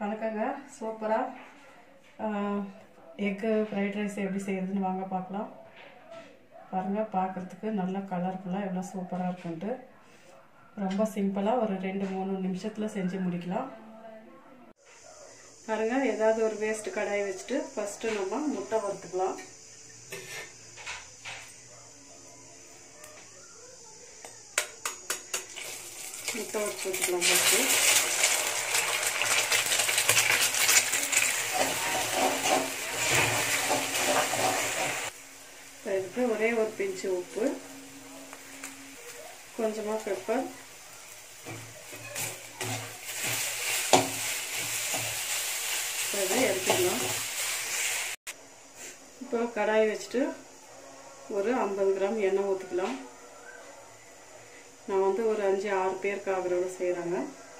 வணக்கங்க சூப்பராக egg fried rice எப்படி செய்யறதுன்னு வாங்க பார்க்கலாம் பாருங்கள் பார்க்குறதுக்கு நல்ல கலர்ஃபுல்லாக எவ்வளோ சூப்பராக இருக்குன்ட்டு ரொம்ப சிம்பிளாக ஒரு ரெண்டு மூணு நிமிஷத்தில் செஞ்சு முடிக்கலாம் பாருங்கள் ஏதாவது ஒரு வேஸ்ட் கடாய் வச்சுட்டு ஃபஸ்ட்டு நம்ம முட்டை வறுத்துக்கலாம் முட்டை வறுத்து வச்சுக்கலாம் ஃபஸ்ட்டு இதுக்கு ஒரே ஒரு பிஞ்சு உப்பு கொஞ்சமாக பெப்பர் இதை எடுத்துக்கலாம் இப்போ கடாய் வச்சுட்டு ஒரு ஐம்பது கிராம் எண்ணெய் ஊற்றிக்கலாம் நான் வந்து ஒரு அஞ்சு ஆறு பேருக்கு ஆகிறோட செய்கிறாங்க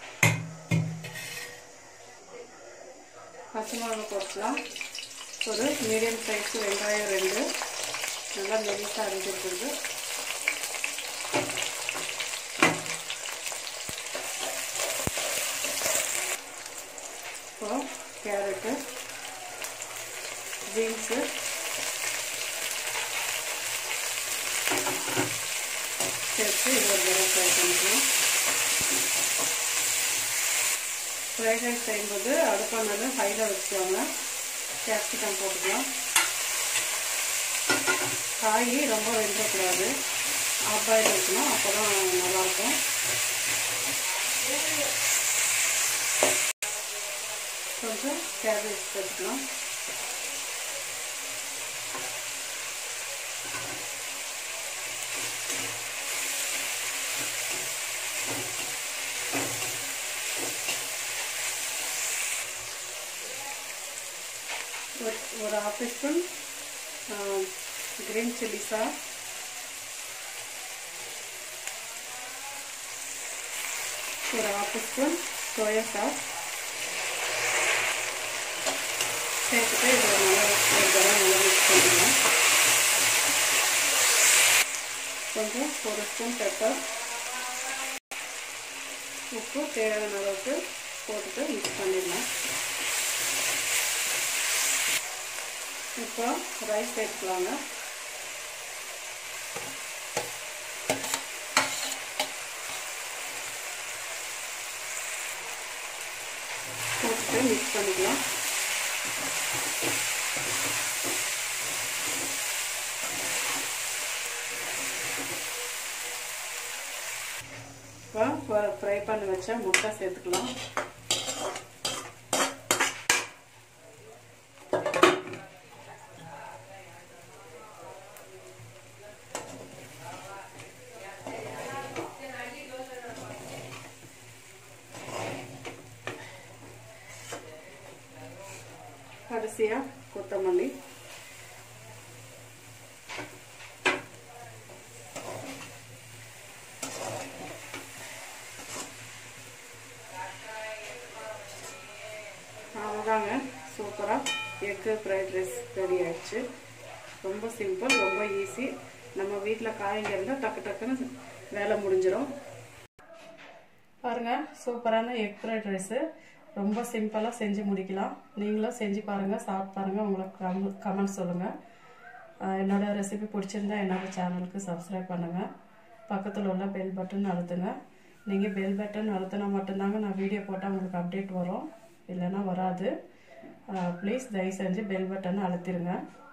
பச்சை மிளகா போட்டுக்கலாம் ஒரு மீடியம் சைஸ் வெங்காயம் ரெண்டு நல்லா மெலிசாக அரைஞ்சிருக்குது இப்போ கேரட்டு பீன்ஸு சேர்த்து இது ஒரு தடவை ஃப்ரை பண்ணிக்கலாம் ஃப்ரைட் ரைஸ் செய்யும்போது அடுப்பானது ஹையில் வச்சுக்கோங்க கேப்சிகம் போட்டுக்கலாம் காய் ரொம்ப வெந்தக்கூடாது ஆஃப் பாயில் வைக்கணும் அப்போ தான் நல்லாயிருக்கும் கொஞ்சம் கேபேஜ் சேர்த்துக்கலாம் ஒரு ஹாஃப் ஸ்பூன் ग्रीन चिली सास ஒரு ஹாஃப் ஸ்பூன் சோயா சாஸ் சேர்த்துட்டு இதில் நல்லா ஒரு தடவை நல்லா மிக்ஸ் பண்ணிக்கலாம் கொஞ்சம் ஒரு ஸ்பூன் பெப்பர் உப்பு தேவையான அளவுக்கு போட்டுட்டு மிக்ஸ் பண்ணிடலாம் இப்போ ரைஸ் சேர்த்துக்கலாங்க போட்டுட்டு மிக்ஸ் பண்ணிக்கலாம் இப்போ ஃப்ரை பண்ணி வச்ச முட்டை சேர்த்துக்கலாம் கடைசியாக கொத்தமல்லி அவ்வளோதாங்க சூப்பராக எக்கு ஃப்ரைட் ரைஸ் ரெடி ஆயிடுச்சு ரொம்ப சிம்பிள் ரொம்ப ஈஸி நம்ம வீட்டில் காய்ங்க இருந்தால் டக்கு டக்குன்னு வேலை முடிஞ்சிடும் பாருங்கள் சூப்பரான எக் ஃப்ரைட் ரைஸு ரொம்ப சிம்பிளாக செஞ்சு முடிக்கலாம் நீங்களும் செஞ்சு பாருங்கள் சாப்பிட்டு பாருங்கள் உங்களுக்கு கம் கமெண்ட் சொல்லுங்கள் என்னோடய ரெசிபி பிடிச்சிருந்தா என்னோடய சேனலுக்கு சப்ஸ்கிரைப் பண்ணுங்கள் பக்கத்தில் உள்ள பெல் பட்டன் அழுத்துங்க நீங்கள் பெல் பட்டன் அழுத்தினா மட்டும்தாங்க நான் வீடியோ போட்டால் உங்களுக்கு அப்டேட் வரும் இல்லைன்னா வராது ப்ளீஸ் தயவு செஞ்சு பெல் பட்டனை அழுத்திடுங்க